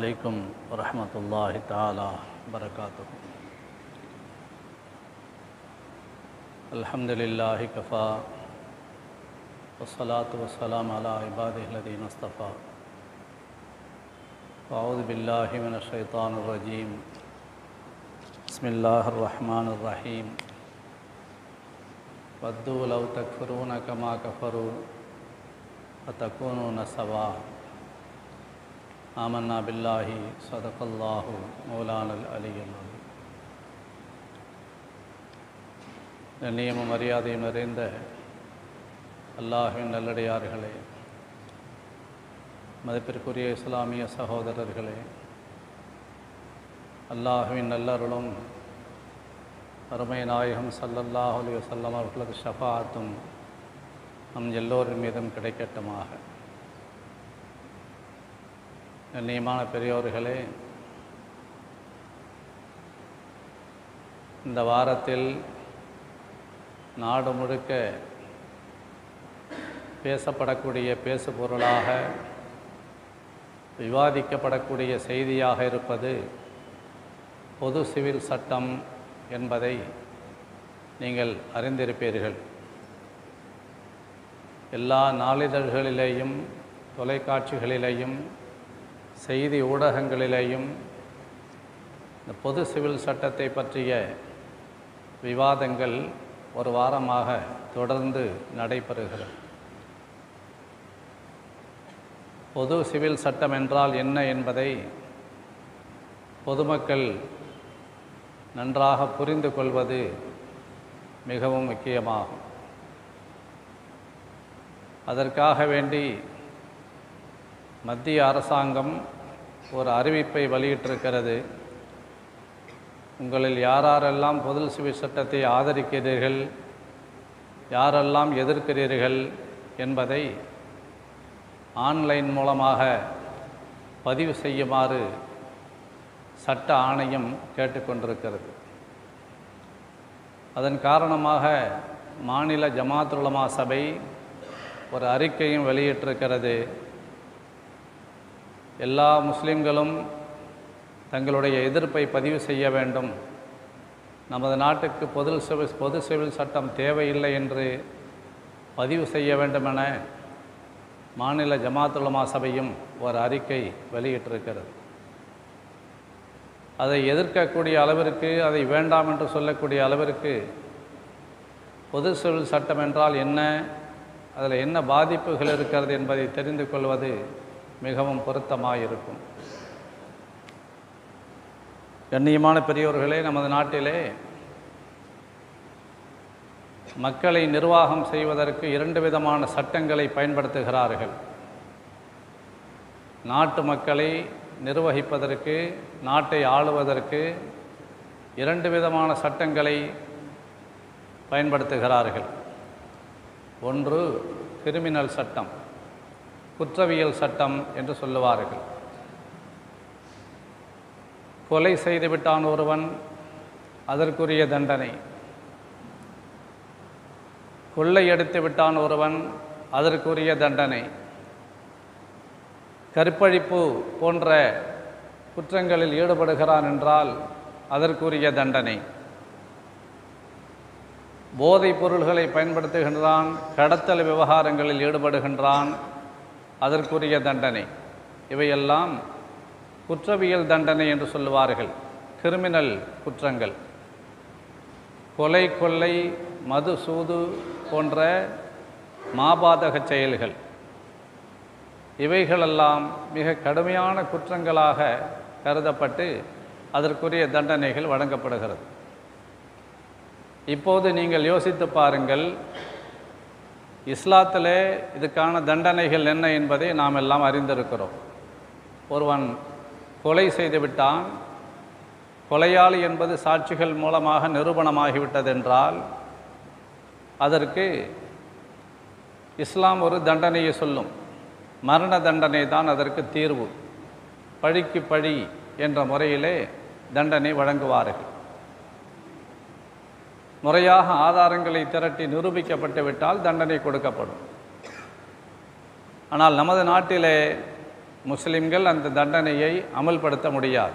عليكم ورحمة الله تعالى وبركاته الحمد لله كفى والصلاة والسلام على عباده الذين اصطفى أعوذ بالله من الشيطان الرجيم بسم الله الرحمن الرحيم ودوا لو تكفرون كما كفروا فتكونون سواء آمنا بالله صدق الله مولانا العلي العظيم கண்ணியமும் மரியாதையும் நிறைந்த அல்லாஹின் நல்லடியார்களே மதிப்பிற்குரிய இஸ்லாமிய சகோதரர்களே அல்லாஹுவின் நல்லருளும் அருமை நாயகம் சல்லல்லாஹு அலைஹி வஸல்லம் அவர்களது ஷஃபாத்தும் நம் எல்லோரின் மீதும் கிடைக்கட்டுமாக கண்ணியமான பெரியோர்களே இந்த வாரத்தில் நாடு முழுக்க பேசப்படக்கூடிய பேசு பொருளாக விவாதிக்கப்படக்கூடிய செய்தியாக இருப்பது பொது சிவில் சட்டம் என்பதை நீங்கள் அறிந்திருப்பீர்கள் எல்லா நாளிதழ்களிலேயும் தொலைக்காட்சிகளிலேயும் செய்தி ஊடகங்களிலேயும் இந்த பொது சிவில் சட்டத்தை பற்றிய விவாதங்கள் ஒரு வாரமாக தொடர்ந்து நடைபெறுகிறது பொது சிவில் சட்டம் என்றால் என்ன என்பதை பொதுமக்கள் நன்றாக புரிந்து கொள்வது மிகவும் முக்கியமாகும் அதற்காக வேண்டி மத்திய அரசாங்கம் ஒரு அறிவிப்பை வெளியிட்டிருக்கிறது உங்களில் யாரெல்லாம் பொது சிவில் சட்டத்தை ஆதரிக்கிறீர்கள் யாரெல்லாம் எதிர்க்கிறீர்கள் என்பதை ஆன்லைன் மூலமாக பதிவு செய்யுமாறு சட்ட ஆணையம் கேட்டுக்கொண்டிருக்கிறது அதன் காரணமாக மாநில ஜமாத் உலமா சபை ஒரு அறிக்கையும் வெளியிட்டிருக்கிறது எல்லா முஸ்லிம்களும் தங்களுடைய எதிர்ப்பை பதிவு செய்ய வேண்டும் நமது நாட்டுக்கு பொது சிவில் பொது சிவில் சட்டம் தேவையில்லை என்று பதிவு செய்ய வேண்டுமென மாநில ஜமாத்துலமா சபையும் ஒரு அறிக்கை வெளியிட்டிருக்கிறது அதை எதிர்க்கக்கூடிய அளவிற்கு அதை வேண்டாம் என்று சொல்லக்கூடிய அளவிற்கு பொது சிவில் சட்டம் என்றால் என்ன அதில் என்ன பாதிப்புகள் இருக்கிறது என்பதை தெரிந்து கொள்வது மிகவும் பொருத்தமாக இருக்கும் கண்ணியமான பெரியோர்களே நமது நாட்டிலே மக்களை நிர்வாகம் செய்வதற்கு இரண்டு விதமான சட்டங்களை பயன்படுத்துகிறார்கள் நாட்டு மக்களை நிர்வகிப்பதற்கு நாட்டை ஆளுவதற்கு இரண்டு விதமான சட்டங்களை பயன்படுத்துகிறார்கள் ஒன்று கிரிமினல் சட்டம் குற்றவியல் சட்டம் என்று சொல்லுவார்கள் கொலை செய்துவிட்டான் ஒருவன் அதற்குரிய தண்டனை கொள்ளையடித்து விட்டான் ஒருவன் அதற்குரிய தண்டனை கற்பழிப்பு போன்ற குற்றங்களில் ஈடுபடுகிறான் என்றால் அதற்குரிய தண்டனை போதைப் பொருள்களை பயன்படுத்துகின்றான் கடத்தல் விவகாரங்களில் ஈடுபடுகின்றான் அதற்குரிய தண்டனை இவையெல்லாம் குற்றவியல் தண்டனை என்று சொல்லுவார்கள் கிரிமினல் குற்றங்கள் கொலை கொள்ளை மது சூது போன்ற மாபாதக செயல்கள் இவைகளெல்லாம் மிக கடுமையான குற்றங்களாக கருதப்பட்டு அதற்குரிய தண்டனைகள் வழங்கப்படுகிறது இப்போது நீங்கள் யோசித்து பாருங்கள் இஸ்லாத்திலே இதுக்கான தண்டனைகள் என்ன என்பதை நாம் எல்லாம் அறிந்திருக்கிறோம் ஒருவன் கொலை செய்துவிட்டான் கொலையாளி என்பது சாட்சிகள் மூலமாக நிரூபணமாகிவிட்டதென்றால் அதற்கு இஸ்லாம் ஒரு தண்டனையை சொல்லும் மரண தண்டனை தான் அதற்கு தீர்வு பழிக்கு பழி என்ற முறையிலே தண்டனை வழங்குவார்கள் முறையாக ஆதாரங்களை திரட்டி நிரூபிக்கப்பட்டு விட்டால் தண்டனை கொடுக்கப்படும் ஆனால் நமது நாட்டிலே முஸ்லிம்கள் அந்த தண்டனையை அமல்படுத்த முடியாது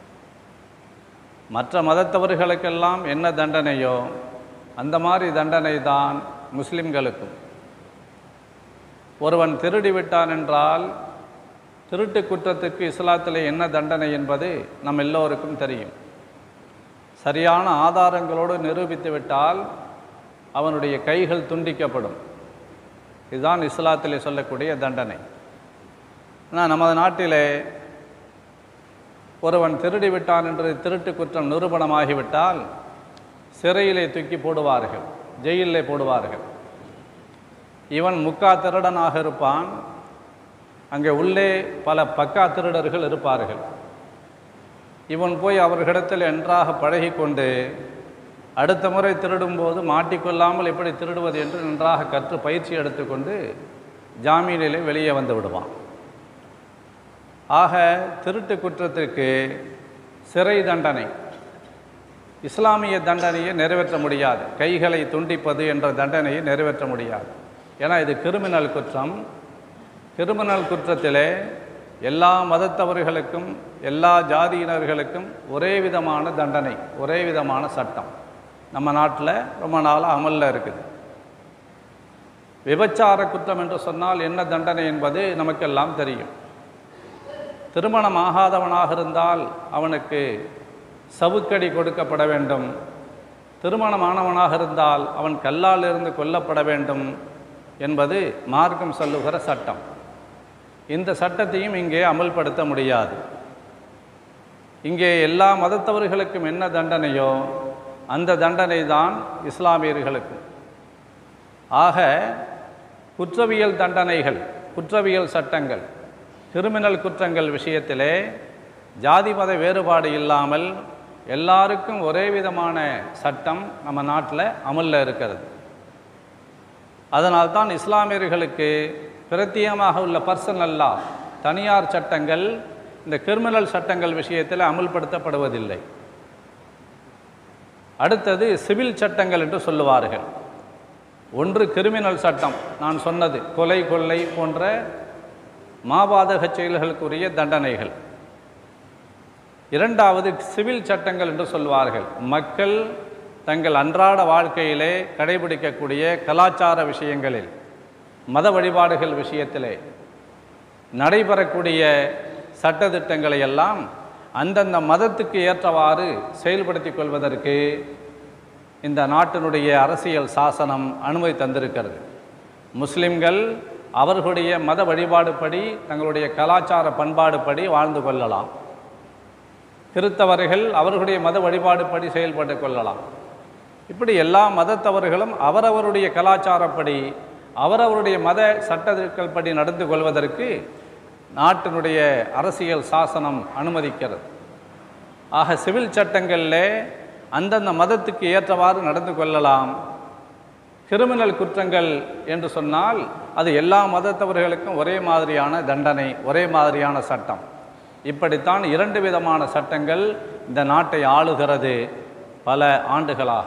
மற்ற மதத்தவர்களுக்கெல்லாம் என்ன தண்டனையோ அந்த மாதிரி தண்டனை தான் முஸ்லிம்களுக்கும் ஒருவன் திருடி விட்டான் என்றால் திருட்டு குற்றத்துக்கு இஸ்லாத்தில் என்ன தண்டனை என்பது நம் எல்லோருக்கும் தெரியும் சரியான ஆதாரங்களோடு நிரூபித்து விட்டால் அவனுடைய கைகள் துண்டிக்கப்படும் இதுதான் இஸ்லாத்திலே சொல்லக்கூடிய தண்டனை ஆனால் நமது நாட்டிலே ஒருவன் திருடி விட்டான் என்று திருட்டு குற்றம் நிரூபணமாகிவிட்டால் சிறையிலே தூக்கி போடுவார்கள் ஜெயிலிலே போடுவார்கள் இவன் முக்கா திருடனாக இருப்பான் அங்கே உள்ளே பல பக்கா திருடர்கள் இருப்பார்கள் இவன் போய் அவர்களிடத்தில் நன்றாக பழகிக்கொண்டு அடுத்த முறை திருடும்போது மாட்டிக்கொள்ளாமல் எப்படி திருடுவது என்று நன்றாக கற்று பயிற்சி எடுத்துக்கொண்டு ஜாமீனிலே வெளியே வந்து விடுவான் ஆக திருட்டு குற்றத்திற்கு சிறை தண்டனை இஸ்லாமிய தண்டனையை நிறைவேற்ற முடியாது கைகளை துண்டிப்பது என்ற தண்டனையை நிறைவேற்ற முடியாது ஏன்னா இது கிரிமினல் குற்றம் கிரிமினல் குற்றத்திலே எல்லா மதத்தவர்களுக்கும் எல்லா ஜாதியினர்களுக்கும் ஒரே விதமான தண்டனை ஒரே விதமான சட்டம் நம்ம நாட்டில் ரொம்ப நாளாக அமலில் இருக்குது விபச்சார குற்றம் என்று சொன்னால் என்ன தண்டனை என்பது நமக்கெல்லாம் தெரியும் திருமணம் ஆகாதவனாக இருந்தால் அவனுக்கு சவுக்கடி கொடுக்கப்பட வேண்டும் திருமணமானவனாக இருந்தால் அவன் கல்லால் இருந்து கொல்லப்பட வேண்டும் என்பது மார்க்கம் சொல்லுகிற சட்டம் இந்த சட்டத்தையும் இங்கே அமல்படுத்த முடியாது இங்கே எல்லா மதத்தவர்களுக்கும் என்ன தண்டனையோ அந்த தண்டனை தான் இஸ்லாமியர்களுக்கும் ஆக குற்றவியல் தண்டனைகள் குற்றவியல் சட்டங்கள் கிரிமினல் குற்றங்கள் விஷயத்திலே ஜாதி மத வேறுபாடு இல்லாமல் எல்லாருக்கும் ஒரே விதமான சட்டம் நம்ம நாட்டில் அமலில் இருக்கிறது அதனால்தான் இஸ்லாமியர்களுக்கு பிரத்தியமாக உள்ள பர்சனல் லா தனியார் சட்டங்கள் இந்த கிரிமினல் சட்டங்கள் விஷயத்தில் அமுல்படுத்தப்படுவதில்லை அடுத்தது சிவில் சட்டங்கள் என்று சொல்லுவார்கள் ஒன்று கிரிமினல் சட்டம் நான் சொன்னது கொலை கொள்ளை போன்ற மாபாதக செயல்களுக்குரிய தண்டனைகள் இரண்டாவது சிவில் சட்டங்கள் என்று சொல்வார்கள் மக்கள் தங்கள் அன்றாட வாழ்க்கையிலே கடைபிடிக்கக்கூடிய கலாச்சார விஷயங்களில் மத வழிபாடுகள் விஷயத்திலே நடைபெறக்கூடிய சட்டத்திட்டங்களை எல்லாம் அந்தந்த மதத்துக்கு ஏற்றவாறு செயல்படுத்திக் கொள்வதற்கு இந்த நாட்டினுடைய அரசியல் சாசனம் அனுமதி தந்திருக்கிறது முஸ்லிம்கள் அவர்களுடைய மத வழிபாடுப்படி தங்களுடைய கலாச்சார பண்பாடுப்படி வாழ்ந்து கொள்ளலாம் கிறித்தவர்கள் அவர்களுடைய மத வழிபாடுப்படி செயல்பட்டு கொள்ளலாம் இப்படி எல்லா மதத்தவர்களும் அவரவருடைய கலாச்சாரப்படி அவரவருடைய மத சட்டத்திற்கள் படி நடந்து கொள்வதற்கு நாட்டினுடைய அரசியல் சாசனம் அனுமதிக்கிறது ஆக சிவில் சட்டங்களில் அந்தந்த மதத்துக்கு ஏற்றவாறு நடந்து கொள்ளலாம் கிரிமினல் குற்றங்கள் என்று சொன்னால் அது எல்லா மதத்தவர்களுக்கும் ஒரே மாதிரியான தண்டனை ஒரே மாதிரியான சட்டம் இப்படித்தான் இரண்டு விதமான சட்டங்கள் இந்த நாட்டை ஆளுகிறது பல ஆண்டுகளாக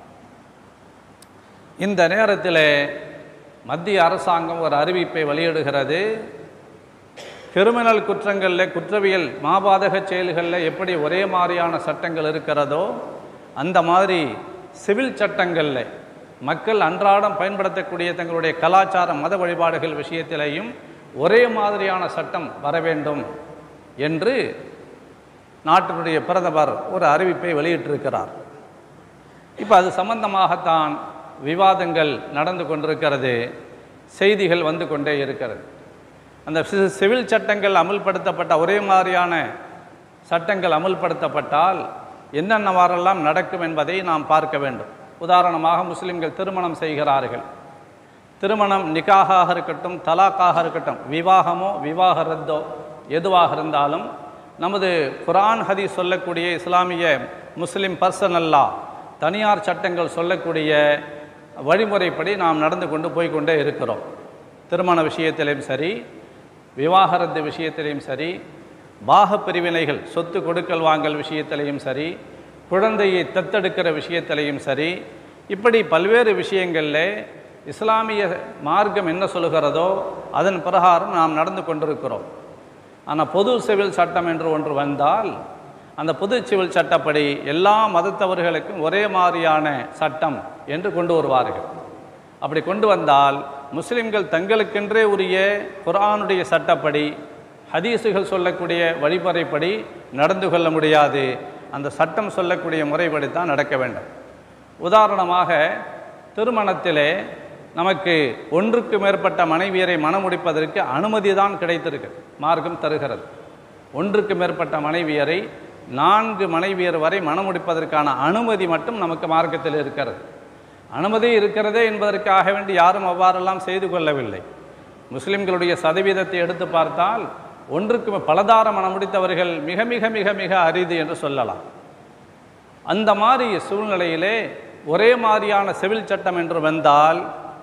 இந்த நேரத்தில் மத்திய அரசாங்கம் ஒரு அறிவிப்பை வெளியிடுகிறது கிரிமினல் குற்றங்களில் குற்றவியல் மாபாதக செயல்களில் எப்படி ஒரே மாதிரியான சட்டங்கள் இருக்கிறதோ அந்த மாதிரி சிவில் சட்டங்களில் மக்கள் அன்றாடம் பயன்படுத்தக்கூடிய தங்களுடைய கலாச்சார மத வழிபாடுகள் விஷயத்திலேயும் ஒரே மாதிரியான சட்டம் வர வேண்டும் என்று நாட்டினுடைய பிரதமர் ஒரு அறிவிப்பை வெளியிட்டிருக்கிறார் இப்போ அது சம்பந்தமாகத்தான் விவாதங்கள் நடந்து கொண்டிருக்கிறது செய்திகள் வந்து கொண்டே இருக்கிறது அந்த சி- சிவில் சட்டங்கள் அமுல்படுத்தப்பட்ட ஒரே மாதிரியான சட்டங்கள் அமுல்படுத்தப்பட்டால் என்னென்னவாறெல்லாம் நடக்கும் என்பதை நாம் பார்க்க வேண்டும் உதாரணமாக முஸ்லிம்கள் திருமணம் செய்கிறார்கள் திருமணம் நிக்காகாக இருக்கட்டும் தலாக்காக இருக்கட்டும் விவாகமோ விவாக ரத்தோ எதுவாக இருந்தாலும் நமது குர்ஆன் ஹதீஸ் சொல்லக்கூடிய இஸ்லாமிய முஸ்லிம் பர்சனல்லா தனியார் சட்டங்கள் சொல்லக்கூடிய வழிமுறைப்படி நாம் நடந்து கொண்டு போய்க்கொண்டே இருக்கிறோம் திருமண விஷயத்திலையும் சரி விவாகரத்து விஷயத்திலையும் சரி பாக பிரிவினைகள் சொத்து கொடுக்கல் வாங்கல் விஷயத்திலையும் சரி குழந்தையை தத்தெடுக்கிற விஷயத்திலையும் சரி இப்படி பல்வேறு விஷயங்களில் இஸ்லாமிய மார்க்கம் என்ன சொல்லுகிறதோ அதன் பிரகாரம் நாம் நடந்து கொண்டிருக்கிறோம் ஆனால் பொது சிவில் சட்டம் என்று ஒன்று வந்தால் அந்த பொது சிவில் சட்டப்படி எல்லா மதத்தவர்களுக்கும் ஒரே மாதிரியான சட்டம் என்று கொண்டு வருவார்கள் அப்படி கொண்டு வந்தால் முஸ்லிம்கள் தங்களுக்கென்றே உரிய குர்ஆனுடைய சட்டப்படி ஹதீஸுகள் சொல்லக்கூடிய வழிமுறைப்படி நடந்து கொள்ள முடியாது அந்த சட்டம் சொல்லக்கூடிய முறைப்படி தான் நடக்க வேண்டும் உதாரணமாக திருமணத்திலே நமக்கு ஒன்றுக்கு மேற்பட்ட மனைவியரை மணமுடிப்பதற்கு அனுமதி தான் கிடைத்திருக்கு மார்க்கம் தருகிறது ஒன்றுக்கு மேற்பட்ட மனைவியரை நான்கு மனைவியர் வரை மணமுடிப்பதற்கான அனுமதி மட்டும் நமக்கு மார்க்கத்தில் இருக்கிறது அனுமதி இருக்கிறதே என்பதற்காக வேண்டி யாரும் அவ்வாறெல்லாம் செய்து கொள்ளவில்லை முஸ்லிம்களுடைய சதவீதத்தை எடுத்து பார்த்தால் ஒன்றுக்கு பலதார மனம் முடித்தவர்கள் மிக மிக மிக மிக அரிது என்று சொல்லலாம் அந்த மாதிரி சூழ்நிலையிலே ஒரே மாதிரியான சிவில் சட்டம் என்று வந்தால்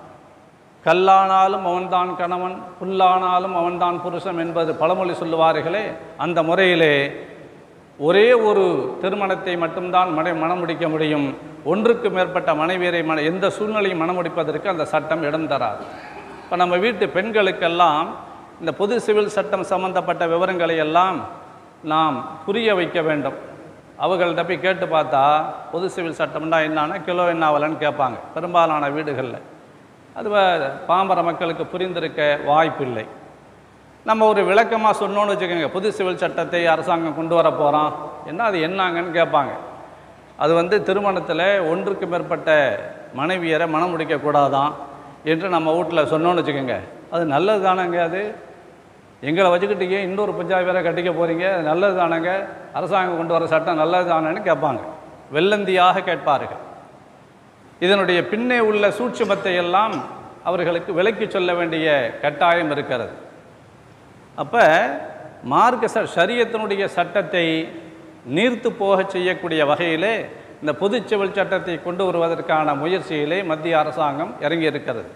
கல்லானாலும் அவன்தான் கணவன் புல்லானாலும் அவன்தான் புருஷன் என்பது பழமொழி சொல்லுவார்களே அந்த முறையிலே ஒரே ஒரு திருமணத்தை மட்டும்தான் மனை மனம் முடிக்க முடியும் ஒன்றுக்கு மேற்பட்ட மனைவியரை மன எந்த சூழ்நிலையும் மனம் முடிப்பதற்கு அந்த சட்டம் இடம் தராது இப்போ நம்ம வீட்டு பெண்களுக்கெல்லாம் இந்த பொது சிவில் சட்டம் சம்பந்தப்பட்ட விவரங்களை எல்லாம் நாம் புரிய வைக்க வேண்டும் அவங்கள்ட்ட போய் கேட்டு பார்த்தா பொது சிவில் சட்டம்னா என்னன்னா கிலோ என்ன ஆகலன்னு கேட்பாங்க பெரும்பாலான வீடுகளில் அது வ- பாமர மக்களுக்கு புரிந்திருக்க வாய்ப்பில்லை நம்ம ஒரு விளக்கமாக சொன்னோன்னு வச்சுக்கோங்க புது சிவில் சட்டத்தை அரசாங்கம் கொண்டு வர போகிறோம் என்ன அது என்னங்கன்னு கேட்பாங்க அது வந்து திருமணத்தில் ஒன்றுக்கு மேற்பட்ட மனைவியரை மனம் முடிக்கக்கூடாதான் என்று நம்ம வீட்டில் சொன்னோன்னு வச்சுக்கோங்க அது நல்லது தானேங்க அது எங்களை வச்சுக்கிட்டீங்க இன்னொரு பஞ்சாயத்து வேற கட்டிக்க போகிறீங்க அது நல்லது தானேங்க அரசாங்கம் கொண்டு வர சட்டம் நல்லது தானேன்னு கேட்பாங்க வெள்ளந்தியாக கேட்பார்கள் இதனுடைய பின்னே உள்ள சூட்சுமத்தை எல்லாம் அவர்களுக்கு விலக்கி சொல்ல வேண்டிய கட்டாயம் இருக்கிறது அப்போ மார்க்க ச ஷரியத்தினுடைய சட்டத்தை நீர்த்து போக செய்யக்கூடிய வகையிலே இந்த பொது சிவில் சட்டத்தை கொண்டு வருவதற்கான முயற்சியிலே மத்திய அரசாங்கம் இறங்கி இருக்கிறது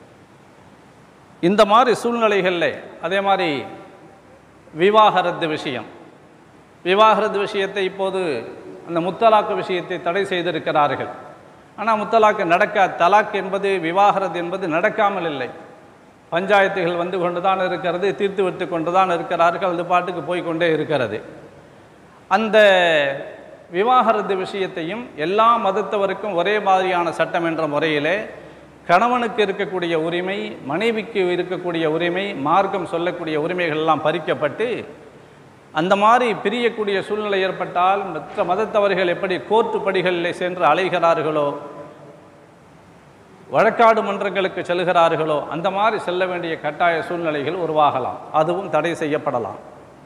இந்த மாதிரி சூழ்நிலைகளில் அதே மாதிரி விவாகரத்து விஷயம் விவாகரத்து விஷயத்தை இப்போது அந்த முத்தலாக்கு விஷயத்தை தடை செய்திருக்கிறார்கள் ஆனால் முத்தலாக்கு நடக்க தலாக் என்பது விவாகரத்து என்பது நடக்காமல் இல்லை பஞ்சாயத்துகள் வந்து கொண்டு தான் இருக்கிறது தீர்த்து விட்டு கொண்டு தான் இருக்கிறார்கள் அது பாட்டுக்கு போய் கொண்டே இருக்கிறது அந்த விவாகரத்து விஷயத்தையும் எல்லா மதத்தவருக்கும் ஒரே மாதிரியான சட்டம் என்ற முறையிலே கணவனுக்கு இருக்கக்கூடிய உரிமை மனைவிக்கு இருக்கக்கூடிய உரிமை மார்க்கம் சொல்லக்கூடிய உரிமைகள் எல்லாம் பறிக்கப்பட்டு அந்த மாதிரி பிரியக்கூடிய சூழ்நிலை ஏற்பட்டால் மற்ற மதத்தவர்கள் எப்படி கோர்ட்டு படிகளில் சென்று அலைகிறார்களோ வழக்காடு மன்றங்களுக்கு செல்கிறார்களோ அந்த மாதிரி செல்ல வேண்டிய கட்டாய சூழ்நிலைகள் உருவாகலாம் அதுவும் தடை செய்யப்படலாம்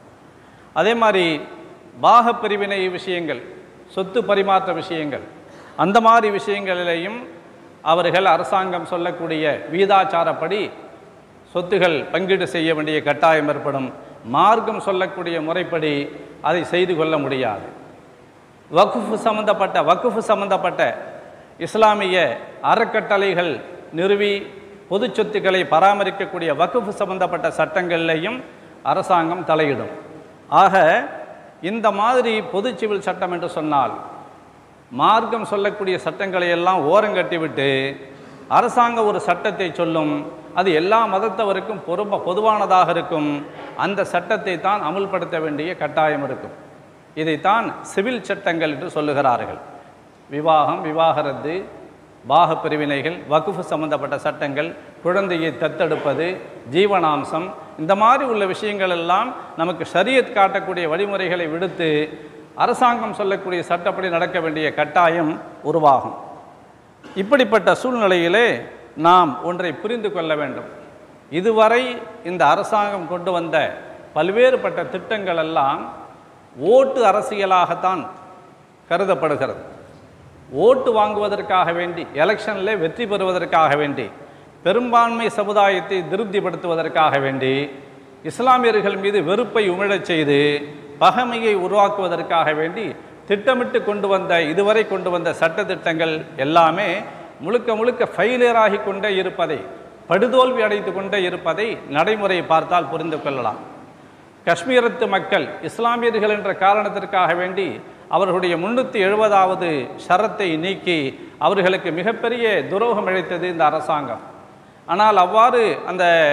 அதே மாதிரி பாகப் பிரிவினை விஷயங்கள் சொத்து பரிமாற்ற விஷயங்கள் அந்த மாதிரி விஷயங்களிலேயும் அவர்கள் அரசாங்கம் சொல்லக்கூடிய வீதாச்சாரப்படி சொத்துகள் பங்கீடு செய்ய வேண்டிய கட்டாயம் ஏற்படும் மார்க்கம் சொல்லக்கூடிய முறைப்படி அதை செய்து கொள்ள முடியாது வக்குஃபு சம்பந்தப்பட்ட வக்குஃபு சம்பந்தப்பட்ட இஸ்லாமிய அறக்கட்டளைகள் நிறுவி பொது சொத்துக்களை பராமரிக்கக்கூடிய வக்குஃபு சம்பந்தப்பட்ட சட்டங்கள்லையும் அரசாங்கம் தலையிடும் ஆக இந்த மாதிரி பொது சிவில் சட்டம் என்று சொன்னால் மார்க்கம் சொல்லக்கூடிய சட்டங்களை எல்லாம் ஓரங்கட்டிவிட்டு அரசாங்கம் ஒரு சட்டத்தை சொல்லும் அது எல்லா மதத்தவருக்கும் பொறுப்ப பொதுவானதாக இருக்கும் அந்த சட்டத்தை தான் அமுல்படுத்த வேண்டிய கட்டாயம் இருக்கும் இதைத்தான் சிவில் சட்டங்கள் என்று சொல்லுகிறார்கள் விவாகம் விவாகரத்து பாக பிரிவினைகள் வகுப்பு சம்பந்தப்பட்ட சட்டங்கள் குழந்தையை தத்தெடுப்பது ஜீவனாம்சம் இந்த மாதிரி உள்ள விஷயங்கள் எல்லாம் நமக்கு ஷரியத் காட்டக்கூடிய வழிமுறைகளை விடுத்து அரசாங்கம் சொல்லக்கூடிய சட்டப்படி நடக்க வேண்டிய கட்டாயம் உருவாகும் இப்படிப்பட்ட சூழ்நிலையிலே நாம் ஒன்றை புரிந்து கொள்ள வேண்டும் இதுவரை இந்த அரசாங்கம் கொண்டு வந்த பல்வேறுபட்ட திட்டங்கள் எல்லாம் ஓட்டு அரசியலாகத்தான் கருதப்படுகிறது ஓட்டு வாங்குவதற்காக வேண்டி எலெக்ஷனில் வெற்றி பெறுவதற்காக வேண்டி பெரும்பான்மை சமுதாயத்தை திருப்திப்படுத்துவதற்காக வேண்டி இஸ்லாமியர்கள் மீது வெறுப்பை உமிழச் செய்து பகைமையை உருவாக்குவதற்காக வேண்டி திட்டமிட்டு கொண்டு வந்த இதுவரை கொண்டு வந்த சட்டத்திட்டங்கள் எல்லாமே முழுக்க முழுக்க ஃபெயிலியராகி கொண்டே இருப்பதை படுதோல்வி அடைந்து கொண்டே இருப்பதை நடைமுறையை பார்த்தால் புரிந்து கொள்ளலாம் காஷ்மீரத்து மக்கள் இஸ்லாமியர்கள் என்ற காரணத்திற்காக வேண்டி அவர்களுடைய முன்னூற்றி எழுபதாவது ஷரத்தை நீக்கி அவர்களுக்கு மிகப்பெரிய துரோகம் இழைத்தது இந்த அரசாங்கம் ஆனால் அவ்வாறு அந்த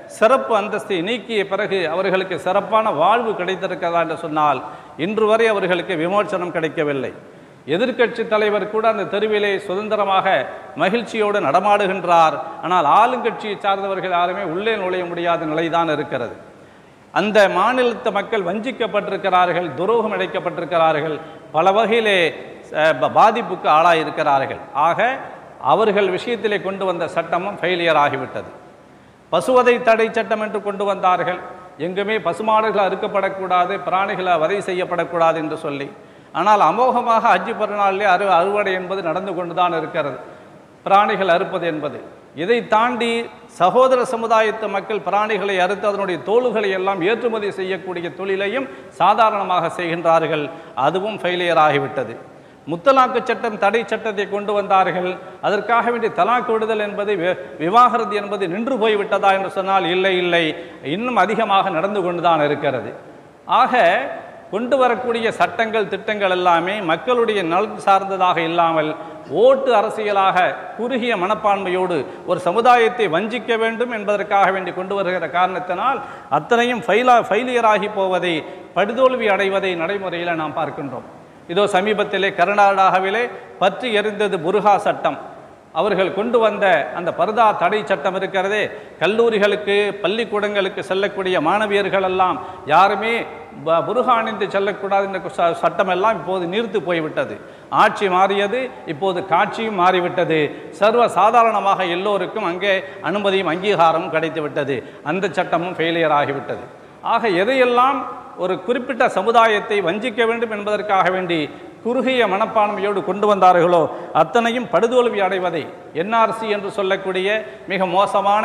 சிறப்பு அந்தஸ்தை நீக்கிய பிறகு அவர்களுக்கு சிறப்பான வாழ்வு கிடைத்திருக்கிறதா என்று சொன்னால் இன்று வரை அவர்களுக்கு விமோசனம் கிடைக்கவில்லை எதிர்க்கட்சி தலைவர் கூட அந்த தெருவிலே சுதந்திரமாக மகிழ்ச்சியோடு நடமாடுகின்றார் ஆனால் ஆளுங்கட்சியை சார்ந்தவர்கள் யாருமே உள்ளே நுழைய முடியாத நிலைதான் இருக்கிறது அந்த மாநிலத்து மக்கள் வஞ்சிக்கப்பட்டிருக்கிறார்கள் துரோகம் இழைக்கப்பட்டிருக்கிறார்கள் பல வகையிலே அஹ், ப- பாதிப்புக்கு ஆளாயிருக்கிறார்கள் ஆக அவர்கள் விஷயத்திலே கொண்டு வந்த சட்டமும் ஃபெயிலியர் ஆகிவிட்டது பசுவதை தடை சட்டம் என்று கொண்டு வந்தார்கள் எங்குமே பசுமாடுகள் அறுக்கப்படக்கூடாது பிராணிகளை வதை செய்யப்படக்கூடாது என்று சொல்லி ஆனால் அமோகமாக ஹஜ்ஜி பெருநாளிலே அறு அறுவடை என்பது நடந்து கொண்டுதான் இருக்கிறது பிராணிகள் அறுப்பது என்பது இதை தாண்டி சகோதர சமுதாயத்து மக்கள் பிராணிகளை அறுத்து அதனுடைய தோலுகளை எல்லாம் ஏற்றுமதி செய்யக்கூடிய தொழிலையும் சாதாரணமாக செய்கின்றார்கள் அதுவும் ஃபெயிலியர் ஆகிவிட்டது முத்தலாக்கு சட்டம் தடை சட்டத்தை கொண்டு வந்தார்கள் அதற்காக வேண்டிய தலாக் விடுதல் என்பது வி- விவாகரத்து என்பது நின்று போய்விட்டதா என்று சொன்னால் இல்லை இல்லை இன்னும் அதிகமாக நடந்து கொண்டுதான் இருக்கிறது ஆக கொண்டு வரக்கூடிய சட்டங்கள் திட்டங்கள் எல்லாமே மக்களுடைய நலன் சார்ந்ததாக இல்லாமல் ஓட்டு அரசியலாக குறுகிய மனப்பான்மையோடு ஒரு சமுதாயத்தை வஞ்சிக்க வேண்டும் என்பதற்காக வேண்டி கொண்டு வருகிற காரணத்தினால் அத்தனையும் ஃபெயிலா ஃபெயிலியராகி போவதை படுதோல்வி அடைவதை நடைமுறையில் நாம் பார்க்கின்றோம் இதோ சமீபத்திலே கர்நாடகாவிலே பற்றி எரிந்தது புருகா சட்டம் அவர்கள் கொண்டு வந்த அந்த பர்தா தடை சட்டம் இருக்கிறதே கல்லூரிகளுக்கு பள்ளிக்கூடங்களுக்கு செல்லக்கூடிய மாணவியர்கள் எல்லாம் யாருமே ப- புருகா அணிந்து செல்லக்கூடாது என்ற ச- சட்டம் எல்லாம் இப்போது நீர்த்து போய்விட்டது ஆட்சி மாறியது இப்போது காட்சியும் மாறிவிட்டது சர்வ சாதாரணமாக எல்லோருக்கும் அங்கே அனுமதியும் அங்கீகாரமும் கிடைத்து விட்டது அந்த சட்டமும் ஃபெயிலியர் ஆகிவிட்டது ஆக எதையெல்லாம் ஒரு குறிப்பிட்ட சமுதாயத்தை வஞ்சிக்க வேண்டும் என்பதற்காக வேண்டி குறுகிய மனப்பான்மையோடு கொண்டு வந்தார்களோ அத்தனையும் படுதோல்வி அடைவதை என்ஆர்சி என்று சொல்லக்கூடிய மிக மோசமான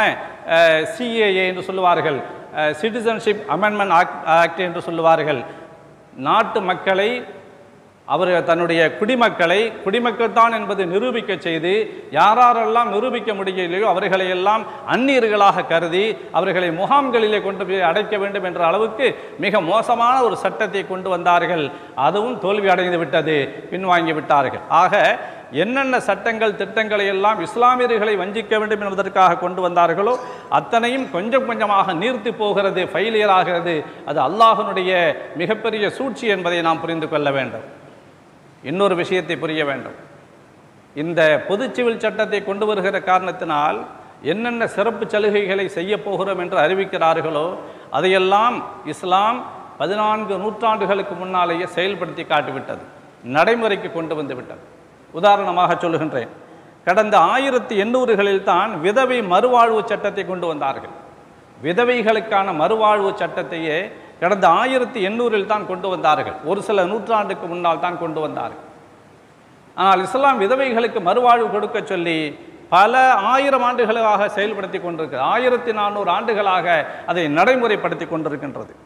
சிஏஏ என்று சொல்லுவார்கள் சிட்டிசன்ஷிப் அமெண்ட்மெண்ட் ஆக்ட் ஆக்ட் என்று சொல்லுவார்கள் நாட்டு மக்களை அவர் தன்னுடைய குடிமக்களை குடிமக்கள் தான் என்பது நிரூபிக்க செய்து யாரெல்லாம் நிரூபிக்க முடியலையோ அவர்களை எல்லாம் அந்நியர்களாக கருதி அவர்களை முகாம்களிலே கொண்டு போய் அடைக்க வேண்டும் என்ற அளவுக்கு மிக மோசமான ஒரு சட்டத்தை கொண்டு வந்தார்கள் அதுவும் தோல்வி அடைந்து விட்டது பின்வாங்கி விட்டார்கள் ஆக என்னென்ன சட்டங்கள் திட்டங்களை எல்லாம் இஸ்லாமியர்களை வஞ்சிக்க வேண்டும் என்பதற்காக கொண்டு வந்தார்களோ அத்தனையும் கொஞ்சம் கொஞ்சமாக நீர்த்து போகிறது ஃபெயிலியர் ஆகிறது அது அல்லாஹ்வினுடைய மிகப்பெரிய சூழ்ச்சி என்பதை நாம் புரிந்து கொள்ள வேண்டும் இன்னொரு விஷயத்தை புரிய வேண்டும் இந்த பொது சிவில் சட்டத்தை கொண்டு வருகிற காரணத்தினால் என்னென்ன சிறப்பு சலுகைகளை செய்ய போகிறோம் என்று அறிவிக்கிறார்களோ அதையெல்லாம் இஸ்லாம் பதினான்கு நூற்றாண்டுகளுக்கு முன்னாலேயே செயல்படுத்தி காட்டிவிட்டது நடைமுறைக்கு கொண்டு வந்து விட்டது உதாரணமாக சொல்லுகின்றேன் கடந்த ஆயிரத்தி எண்ணூறுகளில் தான் விதவை மறுவாழ்வு சட்டத்தை கொண்டு வந்தார்கள் விதவைகளுக்கான மறுவாழ்வு சட்டத்தையே கடந்த ஆயிரத்தி எண்ணூறில் தான் கொண்டு வந்தார்கள் ஒரு சில நூற்றாண்டுக்கு முன்னால் தான் கொண்டு வந்தார்கள் ஆனால் இஸ்லாம் விதவைகளுக்கு மறுவாழ்வு கொடுக்க சொல்லி பல ஆயிரம் ஆண்டுகளாக செயல்படுத்தி கொண்டிருக்கிறது ஆயிரத்தி நானூறு ஆண்டுகளாக அதை நடைமுறைப்படுத்தி கொண்டிருக்கின்றது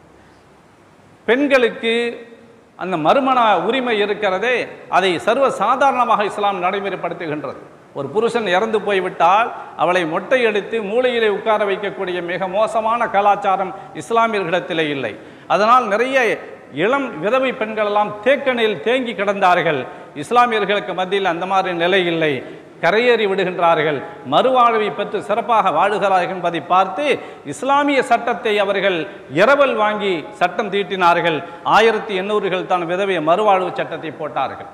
பெண்களுக்கு அந்த மறுமண உரிமை இருக்கிறதே அதை சர்வ சாதாரணமாக இஸ்லாம் நடைமுறைப்படுத்துகின்றது ஒரு புருஷன் இறந்து போய்விட்டால் அவளை மொட்டையடித்து மூளையிலே உட்கார வைக்கக்கூடிய மிக மோசமான கலாச்சாரம் இஸ்லாமியர்களிடத்திலே இல்லை அதனால் நிறைய இளம் விதவை பெண்கள் எல்லாம் தேக்கணையில் தேங்கி கிடந்தார்கள் இஸ்லாமியர்களுக்கு மத்தியில் அந்த மாதிரி நிலை இல்லை கரையேறி விடுகின்றார்கள் மறுவாழ்வை பெற்று சிறப்பாக வாழுகிறார்கள் என்பதை பார்த்து இஸ்லாமிய சட்டத்தை அவர்கள் இரவல் வாங்கி சட்டம் தீட்டினார்கள் ஆயிரத்தி எண்ணூறுகள் தான் விதவை மறுவாழ்வு சட்டத்தை போட்டார்கள்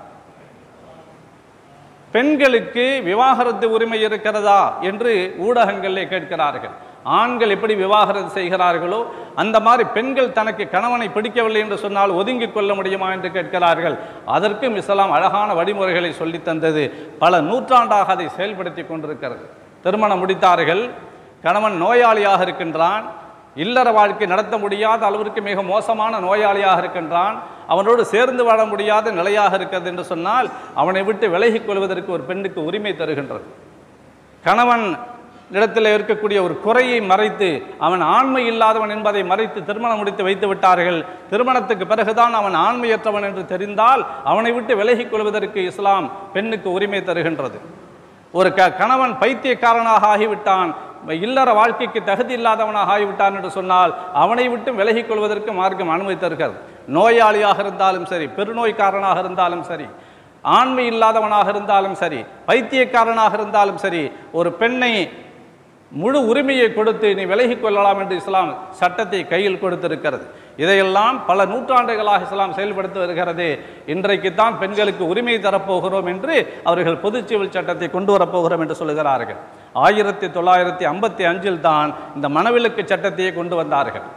பெண்களுக்கு விவாகரத்து உரிமை இருக்கிறதா என்று ஊடகங்களிலே கேட்கிறார்கள் ஆண்கள் எப்படி விவாகரத்து செய்கிறார்களோ அந்த மாதிரி பெண்கள் தனக்கு கணவனை பிடிக்கவில்லை என்று சொன்னால் ஒதுங்கிக் கொள்ள முடியுமா என்று கேட்கிறார்கள் அதற்கும் இஸ்லாம் அழகான வழிமுறைகளை சொல்லித் தந்தது பல நூற்றாண்டாக அதை செயல்படுத்தி கொண்டிருக்கிறது திருமணம் முடித்தார்கள் கணவன் நோயாளியாக இருக்கின்றான் இல்லற வாழ்க்கை நடத்த முடியாத அளவிற்கு மிக மோசமான நோயாளியாக இருக்கின்றான் அவனோடு சேர்ந்து வாழ முடியாத நிலையாக இருக்கிறது என்று சொன்னால் அவனை விட்டு விலகிக் கொள்வதற்கு ஒரு பெண்ணுக்கு உரிமை தருகின்றது கணவன் இடத்தில் இருக்கக்கூடிய ஒரு குறையை மறைத்து அவன் ஆண்மை இல்லாதவன் என்பதை மறைத்து திருமணம் முடித்து வைத்து விட்டார்கள் திருமணத்துக்கு பிறகுதான் அவன் ஆண்மையற்றவன் என்று தெரிந்தால் அவனை விட்டு விலகிக் கொள்வதற்கு இஸ்லாம் பெண்ணுக்கு உரிமை தருகின்றது ஒரு க கணவன் பைத்தியக்காரனாக ஆகிவிட்டான் இல்லற வாழ்க்கைக்கு தகுதி இல்லாதவனாக ஆகிவிட்டான் என்று சொன்னால் அவனை விட்டு விலகிக் கொள்வதற்கு மார்க்கம் அனுமதி தருகிறது நோயாளியாக இருந்தாலும் சரி பெருநோய்க்காரனாக இருந்தாலும் சரி ஆண்மை இல்லாதவனாக இருந்தாலும் சரி பைத்தியக்காரனாக இருந்தாலும் சரி ஒரு பெண்ணை முழு உரிமையை கொடுத்து நீ விலகிக் கொள்ளலாம் என்று இஸ்லாம் சட்டத்தை கையில் கொடுத்திருக்கிறது இதையெல்லாம் பல நூற்றாண்டுகளாக இஸ்லாம் செயல்படுத்தி வருகிறது இன்றைக்கு தான் பெண்களுக்கு உரிமை தரப்போகிறோம் என்று அவர்கள் பொது சிவில் சட்டத்தை கொண்டு வரப்போகிறோம் என்று சொல்கிறார்கள் ஆயிரத்தி தொள்ளாயிரத்தி ஐம்பத்தி அஞ்சில் தான் இந்த மனவிலக்கு சட்டத்தையே கொண்டு வந்தார்கள்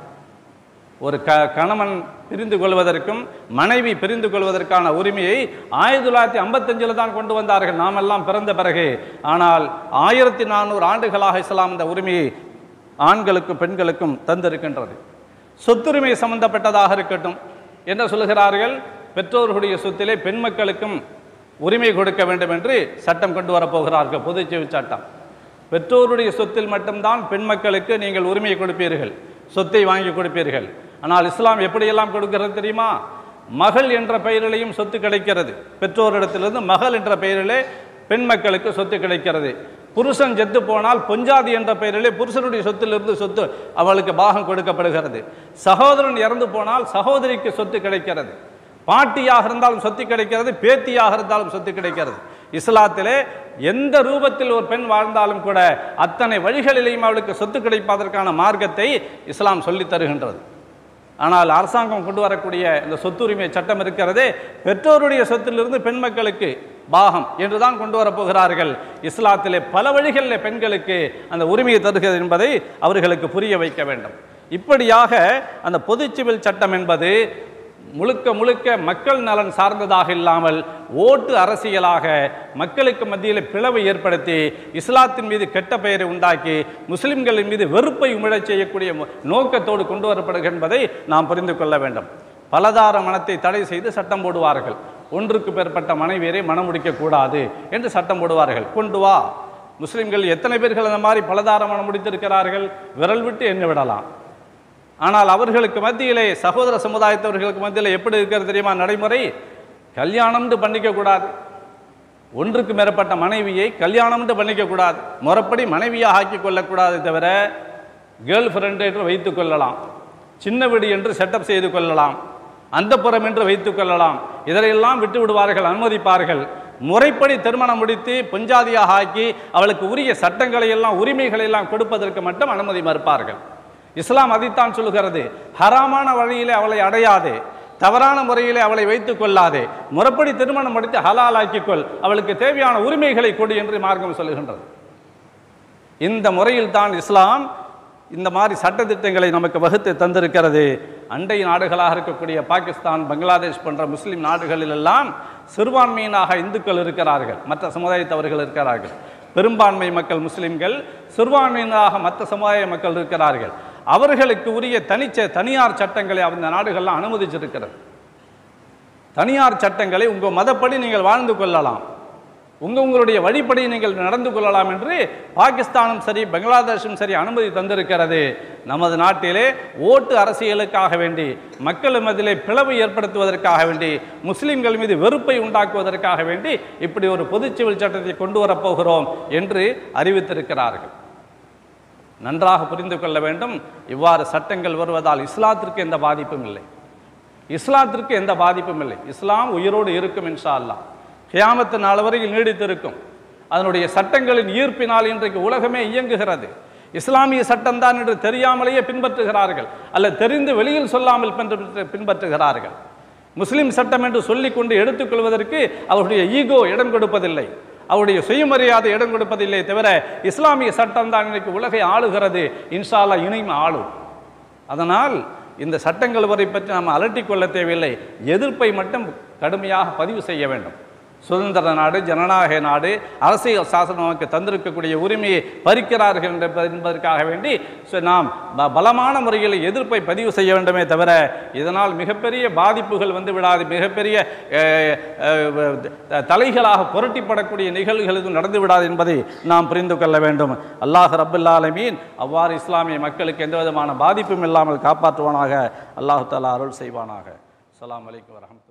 ஒரு க கணவன் பிரிந்து கொள்வதற்கும் மனைவி பிரிந்து கொள்வதற்கான உரிமையை ஆயிரத்தி தொள்ளாயிரத்தி ஐம்பத்தஞ்சில் தான் கொண்டு வந்தார்கள் நாமெல்லாம் பிறந்த பிறகு ஆனால் ஆயிரத்தி நானூறு ஆண்டுகளாக இஸ்லாம் இந்த உரிமையை ஆண்களுக்கும் பெண்களுக்கும் தந்திருக்கின்றது சொத்துரிமை சம்பந்தப்பட்டதாக இருக்கட்டும் என்ன சொல்லுகிறார்கள் பெற்றோர்களுடைய சொத்திலே பெண் மக்களுக்கும் உரிமை கொடுக்க வேண்டும் என்று சட்டம் கொண்டு வரப்போகிறார்கள் பொதுச்சேவை சட்டம் பெற்றோருடைய சொத்தில் மட்டும்தான் பெண் மக்களுக்கு நீங்கள் உரிமையை கொடுப்பீர்கள் சொத்தை வாங்கி கொடுப்பீர்கள் ஆனால் இஸ்லாம் எப்படியெல்லாம் கொடுக்கிறது தெரியுமா மகள் என்ற பெயரிலேயும் சொத்து கிடைக்கிறது பெற்றோரிடத்திலிருந்து மகள் என்ற பெயரிலே பெண் மக்களுக்கு சொத்து கிடைக்கிறது புருஷன் செத்து போனால் பொஞ்சாதி என்ற பெயரிலே புருஷனுடைய சொத்திலிருந்து சொத்து அவளுக்கு பாகம் கொடுக்கப்படுகிறது சகோதரன் இறந்து போனால் சகோதரிக்கு சொத்து கிடைக்கிறது பாட்டியாக இருந்தாலும் சொத்து கிடைக்கிறது பேத்தியாக இருந்தாலும் சொத்து கிடைக்கிறது இஸ்லாத்திலே எந்த ரூபத்தில் ஒரு பெண் வாழ்ந்தாலும் கூட அத்தனை வழிகளிலேயும் அவளுக்கு சொத்து கிடைப்பதற்கான மார்க்கத்தை இஸ்லாம் சொல்லித் தருகின்றது ஆனால் அரசாங்கம் கொண்டு வரக்கூடிய இந்த சொத்துரிமை சட்டம் இருக்கிறதே பெற்றோருடைய சொத்திலிருந்து பெண் மக்களுக்கு பாகம் என்றுதான் கொண்டு வரப்போகிறார்கள் இஸ்லாத்திலே பல வழிகளில் பெண்களுக்கு அந்த உரிமையை தருகிறது என்பதை அவர்களுக்கு புரிய வைக்க வேண்டும் இப்படியாக அந்த பொது சிவில் சட்டம் என்பது முழுக்க முழுக்க மக்கள் நலன் சார்ந்ததாக இல்லாமல் ஓட்டு அரசியலாக மக்களுக்கு மத்தியில் பிளவை ஏற்படுத்தி இஸ்லாத்தின் மீது கெட்ட பெயரை உண்டாக்கி முஸ்லிம்களின் மீது வெறுப்பை உமிழச் செய்யக்கூடிய மு- நோக்கத்தோடு கொண்டு வரப்படுகிறது என்பதை நாம் புரிந்து கொள்ள வேண்டும் பலதார மனத்தை தடை செய்து சட்டம் போடுவார்கள் ஒன்றுக்கு மேற்பட்ட மனைவியரை மனம் முடிக்கக்கூடாது என்று சட்டம் போடுவார்கள் கொண்டு வா முஸ்லிம்கள் எத்தனை பேர்கள் அந்த மாதிரி பலதார மனம் முடித்திருக்கிறார்கள் விரல் விட்டு எண்ணி விடலாம் ஆனால் அவர்களுக்கு மத்தியிலே சகோதர சமுதாயத்தவர்களுக்கு மத்தியில் எப்படி இருக்கிறது தெரியுமா நடைமுறை கல்யாணம்னு பண்ணிக்க கூடாது ஒன்றுக்கு மேற்பட்ட மனைவியை கல்யாணம்னு பண்ணிக்க கூடாது முறைப்படி மனைவியாக ஆக்கிக் கொள்ளக்கூடாது தவிர கேர்ள் ஃப்ரெண்டு என்று வைத்துக் கொள்ளலாம் சின்ன வீடு என்று செட்டப் செய்து கொள்ளலாம் அந்தப்புறம் என்று வைத்துக் கொள்ளலாம் இதனையெல்லாம் விட்டு விடுவார்கள் அனுமதிப்பார்கள் முறைப்படி திருமணம் முடித்து பொஞ்சாதியாக ஆக்கி அவளுக்கு உரிய சட்டங்களை எல்லாம் உரிமைகளை எல்லாம் கொடுப்பதற்கு மட்டும் அனுமதி மறுப்பார்கள் இஸ்லாம் அதைத்தான் சொல்லுகிறது ஹராமான வழியிலே அவளை அடையாதே தவறான முறையிலே அவளை வைத்துக் கொள்ளாதே முறைப்படி திருமணம் முடித்து ஹலால் ஆக்கிக்கொள் அவளுக்கு தேவையான உரிமைகளை கொடு என்று மார்க்கம் சொல்லுகின்றது இந்த முறையில் தான் இஸ்லாம் இந்த மாதிரி சட்டத்திட்டங்களை நமக்கு வகுத்து தந்திருக்கிறது அண்டை நாடுகளாக இருக்கக்கூடிய பாகிஸ்தான் பங்களாதேஷ் போன்ற முஸ்லிம் நாடுகளில் எல்லாம் சிறுபான்மையினாக இந்துக்கள் இருக்கிறார்கள் மற்ற சமுதாயத்தவர்கள் இருக்கிறார்கள் பெரும்பான்மை மக்கள் முஸ்லிம்கள் சிறுபான்மையினராக மற்ற சமுதாய மக்கள் இருக்கிறார்கள் அவர்களுக்கு உரிய தனிச்ச தனியார் சட்டங்களை அந்த நாடுகள்லாம் அனுமதிச்சிருக்கிறது தனியார் சட்டங்களை உங்கள் மதப்படி நீங்கள் வாழ்ந்து கொள்ளலாம் உங்க உங்களுடைய வழிப்படி நீங்கள் நடந்து கொள்ளலாம் என்று பாகிஸ்தானும் சரி பங்களாதேஷும் சரி அனுமதி தந்திருக்கிறது நமது நாட்டிலே ஓட்டு அரசியலுக்காக வேண்டி மக்கள் மத்தியிலே பிளவு ஏற்படுத்துவதற்காக வேண்டி முஸ்லிம்கள் மீது வெறுப்பை உண்டாக்குவதற்காக வேண்டி இப்படி ஒரு பொது சிவில் சட்டத்தை கொண்டு வரப்போகிறோம் என்று அறிவித்திருக்கிறார்கள் நன்றாக புரிந்து கொள்ள வேண்டும் இவ்வாறு சட்டங்கள் வருவதால் இஸ்லாத்திற்கு எந்த பாதிப்பும் இல்லை இஸ்லாத்திற்கு எந்த பாதிப்பும் இல்லை இஸ்லாம் உயிரோடு இருக்கும் இன்ஷா அல்லாஹ் கியாமத்து நாள் வரையில் நீடித்திருக்கும் அதனுடைய சட்டங்களின் ஈர்ப்பினால் இன்றைக்கு உலகமே இயங்குகிறது இஸ்லாமிய சட்டம்தான் என்று தெரியாமலேயே பின்பற்றுகிறார்கள் அல்ல தெரிந்து வெளியில் சொல்லாமல் பின்பற்று- பின்பற்றுகிறார்கள் முஸ்லிம் சட்டம் என்று சொல்லிக்கொண்டு எடுத்துக்கொள்வதற்கு அவருடைய ஈகோ இடம் கொடுப்பதில்லை அவருடைய சுயமரியாதை இடம் கொடுப்பதில்லை தவிர இஸ்லாமிய சட்டம் தான் இன்னைக்கு உலகை ஆளுகிறது இன்ஷா அல்லாஹ் இனியும் ஆளும் அதனால் இந்த சட்டங்கள் வரை பற்றி நாம் அலட்டிக் கொள்ள தேவையில்லை எதிர்ப்பை மட்டும் கடுமையாக பதிவு செய்ய வேண்டும் சுதந்திர நாடு ஜனநாயக நாடு அரசியல் சாசனம் நமக்கு தந்திருக்கக்கூடிய உரிமையை பறிக்கிறார்கள் என்ற- என்பதற்காக வேண்டி சு- நாம் ப- பலமான முறையில் எதிர்ப்பை பதிவு செய்ய வேண்டுமே தவிர இதனால் மிகப்பெரிய பாதிப்புகள் வந்து விடாது மிகப்பெரிய அஹ், அஹ், த- தலைகளாக புரட்டிப்படக்கூடிய நிகழ்வுகள் எதுவும் நடந்து விடாது என்பதை நாம் புரிந்து கொள்ள வேண்டும் அல்லாஹ் ரபுல் ஆலமீன் அவ்வாறு இஸ்லாமிய மக்களுக்கு எந்த விதமான பாதிப்பும் இல்லாமல் காப்பாற்றுவானாக அல்லாஹ் தஆலா அருள் செய்வானாக அஸ்ஸலாமு அலைக்கும் வரஹ்மத்துல்லாஹி